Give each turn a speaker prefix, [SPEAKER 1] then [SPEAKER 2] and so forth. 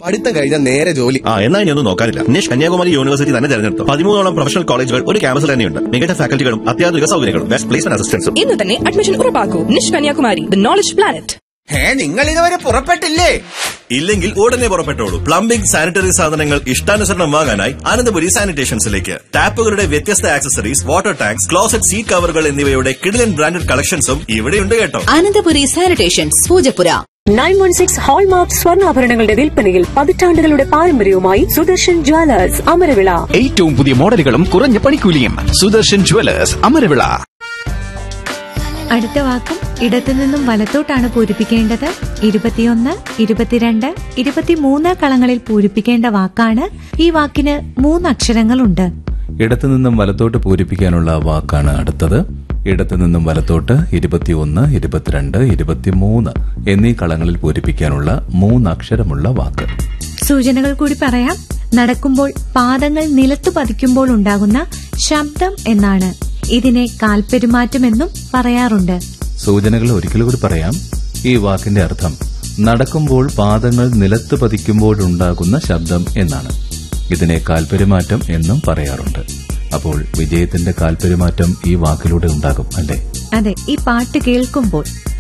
[SPEAKER 1] പഠിത്തം കഴിഞ്ഞാൽ നേരെ ജോലി
[SPEAKER 2] ആ എന്നാ ഇനി ഒന്നും നോക്കാനില്ല നിഷ് കന്യാകുമാരി യൂണിവേഴ്സിറ്റി തന്നെ തെരഞ്ഞെടുത്തു പതിമൂന്നോളം പ്രൊഫഷണൽ കോളേജുകൾ ഒരു ക്യാമ്പസിൽ തന്നെയുണ്ട് മികച്ച ഫാക്കൽറ്റികളും അത്യാധുനിക സൗകര്യങ്ങളും ബെസ്റ്റ് പ്ലേസ്മെന്റ് അസിസ്റ്റൻസും
[SPEAKER 3] ഇന്ന് തന്നെ അഡ്മിഷൻ ഉറപ്പാക്കൂ Nish Kanyakumari the knowledge planet
[SPEAKER 4] ഏ നിങ്ങൾ ഇതുവരെ പുറപ്പെട്ടില്ലേ
[SPEAKER 2] ഇല്ലെങ്കിൽ ഉടനെ പുറപ്പെട്ടോളൂ പ്ലംബിംഗ് സാനിറ്ററി സാധനങ്ങൾ ഇഷ്ടാനുസരണം വാങ്ങാനായി അനന്തപുരി സാനിറ്റേഷൻസിലേക്ക് ടാപ്പുകളുടെ വ്യത്യസ്ത accessories water tanks closet seat കവറുകൾ എന്നിവയുടെ കിഡിലൻ ബ്രാൻഡഡ് കളക്ഷൻസും ഇവിടെയുണ്ട് കേട്ടോ
[SPEAKER 5] Ananthapuri sanitations Poojappura
[SPEAKER 6] nine one six hallmark സ്വർണ്ണാഭരണങ്ങളുടെ വിൽപ്പനയിൽ പതിറ്റാണ്ടുകളുടെ പാരമ്പര്യവുമായി സുദർശൻ ജ്വല്ലേഴ്സ് അമരവിള
[SPEAKER 7] ഏറ്റവും പുതിയ മോഡലുകളും കുറഞ്ഞ പണിക്കൂലിയും സുദർശൻ ജുവലേഴ്സ് അമരവിള
[SPEAKER 8] അടുത്ത വാക്കും ഇടത്തു നിന്നും വലത്തോട്ടാണ് പൂരിപ്പിക്കേണ്ടത് ഇരുപത്തിയൊന്ന് ഇരുപത്തിരണ്ട് ഇരുപത്തിമൂന്ന് കളങ്ങളിൽ പൂരിപ്പിക്കേണ്ട വാക്കാണ് ഈ വാക്കിന് മൂന്ന് അക്ഷരങ്ങളുണ്ട്
[SPEAKER 9] ഇടത്തു നിന്നും വലത്തോട്ട് പൂരിപ്പിക്കാനുള്ള വാക്കാണ് അടുത്തത് ഇടത്തു നിന്നും വലത്തോട്ട് ഇരുപത്തിയൊന്ന് ഇരുപത്തിരണ്ട് ഇരുപത്തിമൂന്ന് എന്നീ കളങ്ങളിൽ പൂരിപ്പിക്കാനുള്ള മൂന്നക്ഷരമുള്ള വാക്ക്
[SPEAKER 8] സൂചനകൾ കൂടി പറയാം നടക്കുമ്പോൾ പാദങ്ങൾ നിലത്തു പതിക്കുമ്പോൾ ഉണ്ടാകുന്ന ശബ്ദം എന്നാണ് ഇതിനെ കാൽപെരുമാറ്റമെന്നും പറയാറുണ്ട്
[SPEAKER 9] സൂചനകൾ ഒരിക്കൽ കൂടി പറയാം ഈ വാക്കിന്റെ അർത്ഥം നടക്കുമ്പോൾ പാദങ്ങൾ നിലത്ത് പതിക്കുമ്പോഴുണ്ടാകുന്ന ശബ്ദം എന്നാണ് ഇതിനെ കാൽപെരുമാറ്റം എന്നും പറയാറുണ്ട് അപ്പോൾ വിജയത്തിന്റെ കാൽപെരുമാറ്റം ഈ വാക്കിലൂടെ ഉണ്ടാകും അല്ലേ
[SPEAKER 8] അതെ ഈ പാട്ട് കേൾക്കുമ്പോൾ